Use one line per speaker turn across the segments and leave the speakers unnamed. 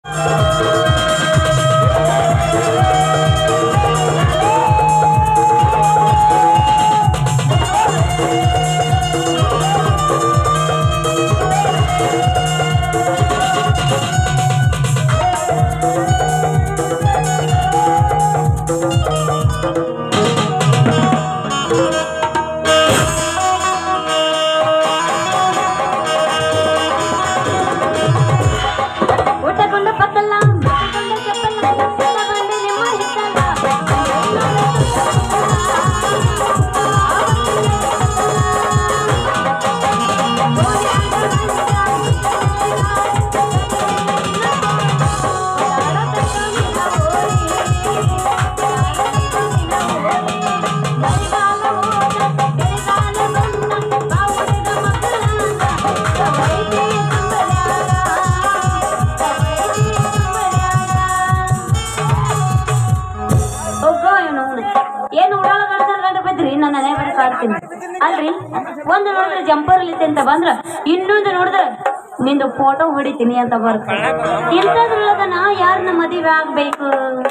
ಊಟಗೊಂಡ ಪತ್ತಲ್ಲ ಊಟಗೊಂಡ ಚಪ್ಪಲ್ಲ ಊಟಗೊಂಡ ನಿಮ್ಮ ಹಿತ್ತಲ್ಲ ಹೋಗೋ ಇವನು ಅವ್ನು. ಏನು ಉಡಾಳ ಗಂಟಲ್ ಗಂಟ ಬಿದ್ರಿ ನನ್ನ ಮನೆ ಬರೀ ಕಾಡ್ತೀನಿ ಅಲ್ರಿ ಒಂದು ನೋಡಿದ್ರೆ ಜಂಪರ್ ಇಲ್ಲಿತ್ತೆ ಅಂತ ಬಂದ್ರ ಇನ್ನೊಂದು ನೋಡಿದ್ರೆ ನಿಂದು ಫೋಟೋ ಹೊಡಿತೀನಿ ಅಂತ ಬರುತ್ತೆ ಇಂಥದ್ರೊಳಗ ನಾ ಯಾರನ್ನ ಮದುವೆ ಆಗ್ಬೇಕು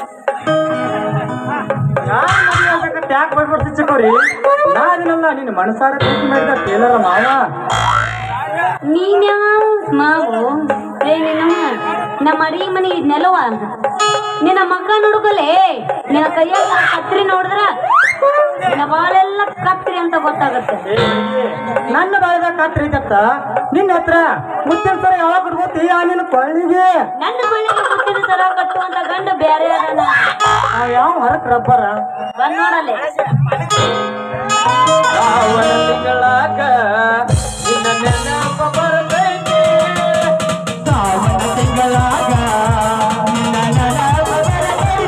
ಯಾಕೆ ಬರ್ಬಿಡ್ತಿ ಚಿಕ್ಕೋರಿ ನಾದಿನಲ್ಲ ನಿನ್ನ ಮನಸಾರ ಪ್ರೀತಿ ಮಾಡಿದ ಟೇಲರ ಮಾವ
ನೀನ್ಯಾವ ಮಾವು ಏ ನಿನ್ನ ನಮ್ಮ ಅಡಿಗೆ ಮನೆ ನೆಲವ ನಿನ್ನ ಮಕ್ಕ ನೋಡ್ಕಲೆ ನಿನ್ನ ಕೈಯಾಗ ಕತ್ರಿ ನೋಡಿದ್ರ ನಿನ್ನ ಬಾಳೆಲ್ಲ ಕತ್ರಿ ಅಂತ ಗೊತ್ತಾಗತ್ತೆ
ಏ ಹುಡ್ಗಿ, ನನ್ನ ಬಾಯಿದಾಗ ಕಾತ್ರಿ ಐತತ್ತ ನಿನ್ನ ಹತ್ರ ಮುತ್ತಿನ ಸರ ಯಾವಾಗ ಕೊಡ್ಬೋತಿ ಆ ನಿನ್ನ ಕೊಳ್ಳಿಗೆ
ನನ್ನ ಬಳ್ಳಿಗೆ ಮುತ್ತಿನ ಸರ ಕಟ್ಟುವಂತ ಗಂಡ ಬೇರೆ ಅದನ
ಆ ಯಾವ ಹೊರಕ್ ರಬ್ಬರ
ಬಂದ್ ನೋಡಲೆ
ಅವನ ತಿಂಗಳಾಗ ನಿನ್ನ ನೆನಪ ಬರ್ತೈತಿ ಸಾವನ ತಿಂಗಳಾಗ ನಿನ್ನ ನೆನಪ ಬರ್ತೈತಿ.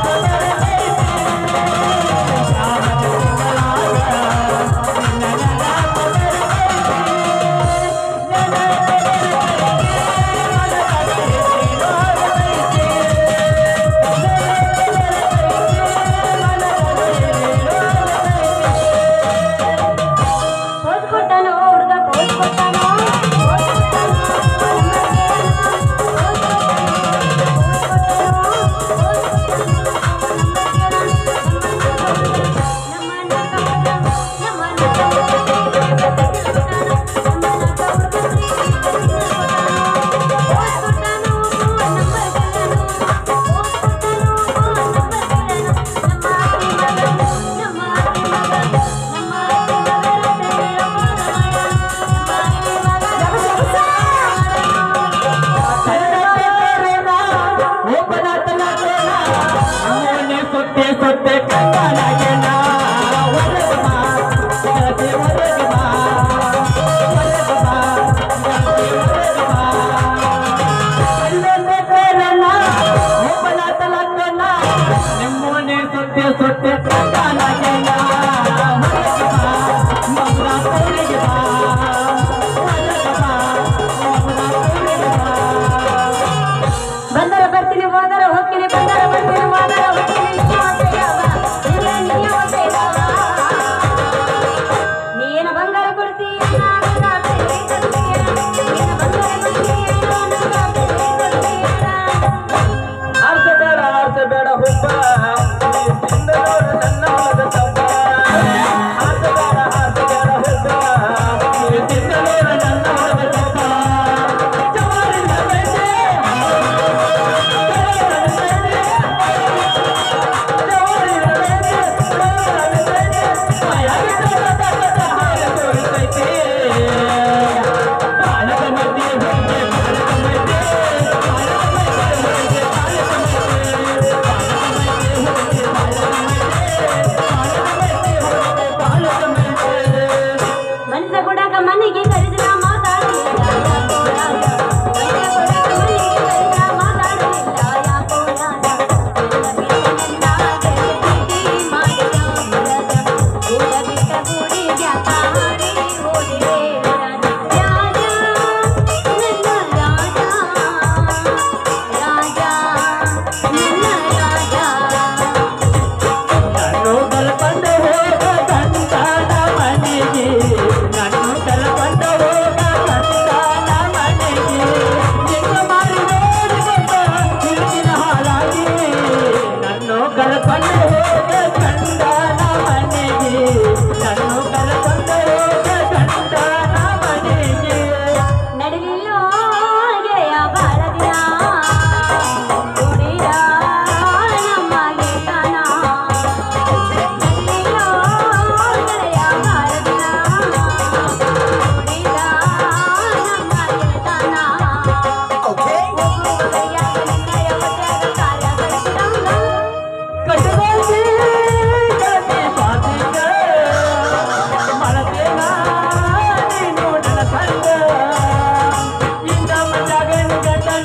ಿ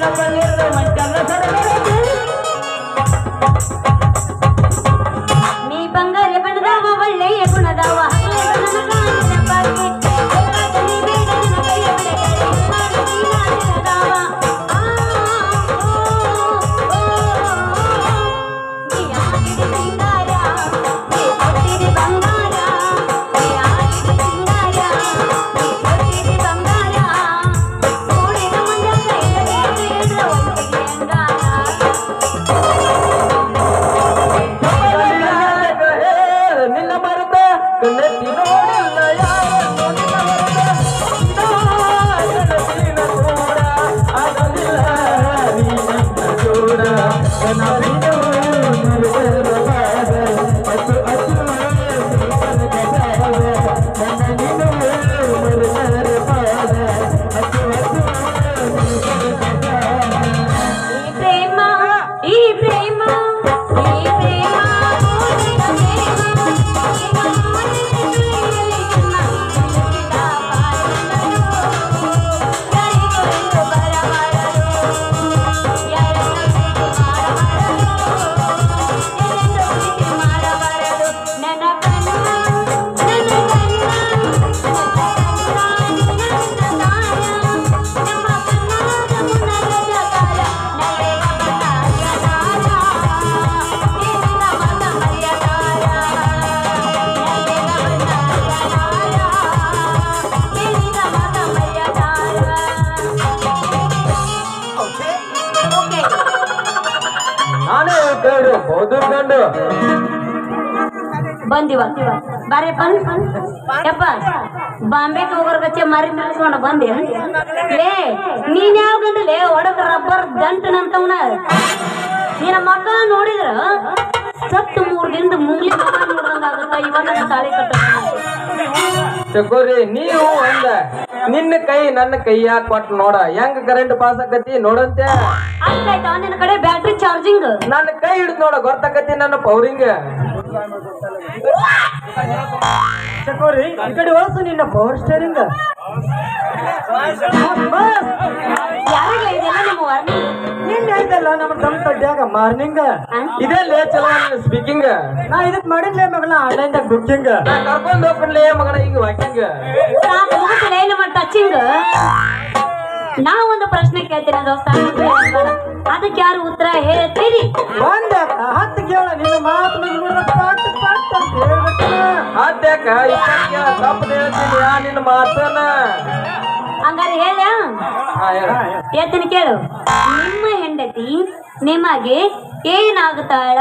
ಪನ್ನೀರದ ಮಂಚಲ್ಲ ಸಡಗರದು.
ನೀ ಬಂಗಾರ ಬಣ್ಣದವ ಒಳ್ಳೆಯ ಗುಣದವ ಹಗಲೆಲ್ಲ ನನ್ನ ಕಾಣಿನ ಬಗ್ಗೆ ಬೇಕಾದ ನೀ ಬೇಡ ನನ್ನ ಕೈಯ ಬಿಡಬೇಡ ನಾನು ನೀನಾಗಿರದವ. ಆ, ಓ, ಓ, ನೀ ಆಗಿರಿ ಸಿಂಗಾರ, ನೀ ಕೊಟ್ಟಿರಿ ಬಂಗಾರ, ನೀ ಆಗಿರಿ ಸಿಂಗಾರ, ನೀ ಕೊಟ್ಟಿರಿ ಬಂಗಾರ. ಕೂಡಿದ ಮುಂಜಾಗ ಎದುರು ಎದುರು ಒಟ್ಟಿಗೆ ಅಂಗಾರ.
ನಿನ್ನ ಮರೆತ ಕಣ್ಣೆತ್ತಿ ನೋಡಿಲ್ಲ ಯಾರನ್ನು ನಿನ್ನ ಮರೆತ ಕನಸಿನ ಕೂಡ ಆಗಲಿಲ್ಲ ನೀನನ್ನ ಜೋಡ ನಾವಿನ್ನು ಮರೆತಿರಬಾರ. ಅಚ್ಚು ಅಚ್ಚು ನನ್ನ ನೀನು ಮರೆತಿರಬಾರ. ಅಚ್ಚು ಅಚ್ಚು
ಈ ಪ್ರೇಮ ಈ ಪ್ರೇಮ ಈ ಪ್ರೇಮ ಮೋಡಿನ ಪ್ರೇಮ ಈಗ ಮೋಡಿನ ತುಳಿಯಲಿ ನನ್ನ ನಿಲುಕಿದ ಬಾಳನರು ಯಾರಿಗೂ ಬರಬಾರದು ಯಾರನ್ನು ಪ್ರೀತಿ ಮಾಡಬಾರದು ಯಾರನ್ನು ಪ್ರೀತಿ ಮಾಡಬಾರದು ನನ್ನ ಕಣ್ಣ ನನ್ನ ಕಣ್ಣ ನನ್ನ ಕಣ್ಣ ನಿನ್ನ ತಾರ ನಮ್ಮ ಕಣ್ಣಾದ ಮುನ್ನಗದ ಕಾಲ ನಡೆಯ ಬಣ್ಣದ ತಾರ ನಿನ್ನ ಮನ ಮರ್ಯಾದಾರ ನಡೆಯ ಬಣ್ಣದ ತಾರ ನಿನ್ನ ಮನ ಮರ್ಯಾದಾರ ಓಕೆ
ನಾನೇ ಹೇಳ್ತೇವೆ ಹೌದು ಗಂಡು
ಬಂದಿವ ಬಾರೆ ಬಂದ್ ಯಪ್ಪ ಬಾಂಬೆಗೆ ಹೋಗೋರ್ಗಚ್ಚೆ ಮಾರಿ ನಿಲ್ಸ್ಕೊಂಡು ಬಂದೆ ಲೇ ನೀನ್ ಯಾವ ಗಂಡಲೇ ಒಡಗ ರಬ್ಬರ್ ದಂಟನಂತವನ ನಿನ್ನ ಮಕ್ಕ ನೋಡಿದ್ರ ಸತ್ತು ಮೂರ್ ದಿನದ ಮುಂಗ್ಲಿ ಮಗ ನೋಡ್ದಂಗಾಗುತ್ತ ಇವಾಗ ನನ್ನ ತಾಳಿ ಕಟ್ಟ
ಚಕೋರಿ ನೀವು ಅಂದ ನಿನ್ನ ಕೈ ನನ್ನ ಕೈಯಾಗ ಕೊಟ್ಟು ನೋಡ ಹೆಂಗ್ ಕರೆಂಟ್ ಪಾಸ್ ಆಕತಿ ನೋಡಂತೆ
ಅಷ್ಟಾಯ್ತಾ ನಿನ್ನ ಕಡೆ ಬ್ಯಾಟ್ರಿ ಚಾರ್ಜಿಂಗ್
ನನ್ನ ಕೈ ಹಿಡಿದು ನೋಡ ಗೊತ್ತಾಕತಿ ನನ್ನ ಪೌರಿಂಗ್ ಚಕೋರಿ ಈ ಕಡೆ ಹೊಳಸು ನಿನ್ನ ಪವರ್ ಸ್ಟೇರಿಂಗ್
ಯಾರಿಗೆ ಇದೆಲ್ಲ ನಿಮ್ಮ ವಾರ್ನಿಂಗ್
ನಿನ್ನೆ ಐತಲ್ಲ ನಮ್ಮ ತಮ್ಮ ತಡ್ಯಾಗ ಮಾರ್ನಿಂಗ್ ಇದೇ ಲೇ ಚಲೋ ಸ್ಪೀಕಿಂಗ್ ನಾ ಇದಕ್ ಮಾಡಿನ್ಲೇ ಮಗಳ ಆನ್ಲೈನ್ ದಾಗ ಬುಕ್ಕಿಂಗ್ ಕರ್ಕೊಂಡ್ ಹೋಗ್ಕೊಂಡ್ಲೇ ಮಗನ ಈಗ ವಾಕಿಂಗ್
ಸಾಕು ಮುಗಿಸಿಲ್ಲ ನಮ್ಮ ಟಚಿಂಗ್ ನಾ ಒಂದು ಪ್ರಶ್ನೆ ಕೇಳ್ತೀನಿ ದೋಸ್ತ ಅದಕ್ಕೆ ಯಾರು ಉತ್ತರ ಹೇಳ್ತೀರಿ
ಒಂದ ಹತ್ತು ಕೇಳ ನಿನ್ನ ಮಾತು ನೋಡಿದ್ರೆ ಪಾಟ್ ಪಾಟ್ ಅಂತ ಹೇಳ್ಬೇಕಲ್ಲ ಅದ್ಯಾಕ ಇಪ್ಪತ್ತು ತಪ್ಪು ಹೇಳ್ತೀನಿ ಯಾ ನಿನ್ನ ಮಾತನ
ಹಂಗಾರೆ ಹೇಳ ಹೇಳ್ತೀನಿ ಕೇಳು ನಿಮ್ಮ ಹೆಂಡತಿ ನಿಮಗೆ ಏನಾಗುತ್ತಾಳ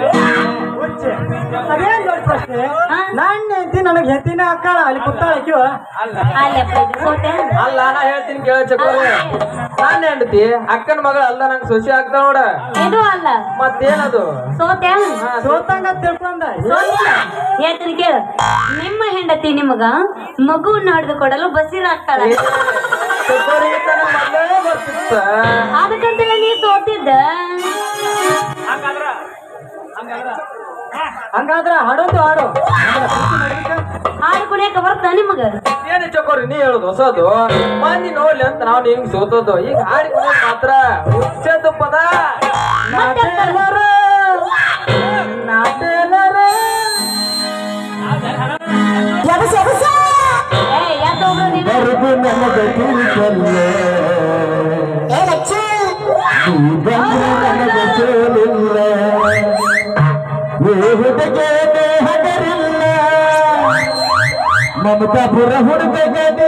ಅದೇನ್ ದೊಡ್ಡ ಪ್ರಶ್ನೆ
ಹಾ?
ನನ್ನ ಹೆಂಡತಿ ನನಗೆ ಹೆಂಡತಿನ ಅಕ್ಕಾಳ ಅಲ್ಲಿ ಕುತ್ತಾಳ ಆಕಿವ
ಅಲ್ಲಪ್ಪ ಇದು ಸೋತೆ
ಅಲ್ಲ ನಾ ಹೇಳ್ತೀನಿ ಕೇಳ ಚಕೋರಿ ನನ್ನ ಹೆಂಡತಿ ಅಕ್ಕನ ಮಗಳ ಅಲ್ಲ ನಂಗೆ ಸೊಸಿ ಆಗ್ತಾವ ನೋಡ
ಇದು ಅಲ್ಲ
ಮತ್ತೇನದು
ಸೋತೆ
ಸೋತಂಗ ತಿಳ್ಕೊಂಡ
ಸೋತಿಲ್ಲ ಹೇಳ್ತೀನಿ ಕೇಳು ನಿಮ್ಮ ಹೆಂಡತಿ ನಿಮಗ ಮಗುವನ್ನು ಹಿಡಿದು ಕೊಡಲು ಬಸಿರಾಗ್ತಾಳ
ಚಕೋರಿ ನನಗೆ ಮೊದಲೇ ಬರ್ತಿತ್ತ
ಅದಕ್ಕಂತಲೇ ನೀ ಸೋತಿದ್ದ
ಹಂಗಾದ್ರ ಹಾಡೋದು ಹಾಡು
ಹಾಡು ಕುಣಿಯಕ ಬರ್ತಾ ನಿಮಗ
ಏನು ಚಕೋರಿ ನೀ ಹೇಳುದು ಹೊಸದು ಮಂದಿ ನೋಡ್ಲಿ ಅಂತ ನಾವು ಹಿಂಗ್ ಸೋತೋದು ಈಗ ಹಾಡಿ ಕುಣಿಯೋದ್ ಮಾತ್ರ ಹುಚ್ಚದ್ದು ಪದ ನಾಟೇಲರ, ನಾಟೇಲರ.
ಏ ಯಾತೋಗ್ರು ನೀನು
ಬರೆದು ನನಗೆ ತಿಳಿಸಲ್ಲೇ ನೀ ಬಂದ್ರೆ ನನಗೆ ಸೋಲಿಲ್ಲ ಹುಡುಗೆ ಹಗರಿಲ್ಲ ಮಮತಾಪುರ ಹುಡುಗಗೆ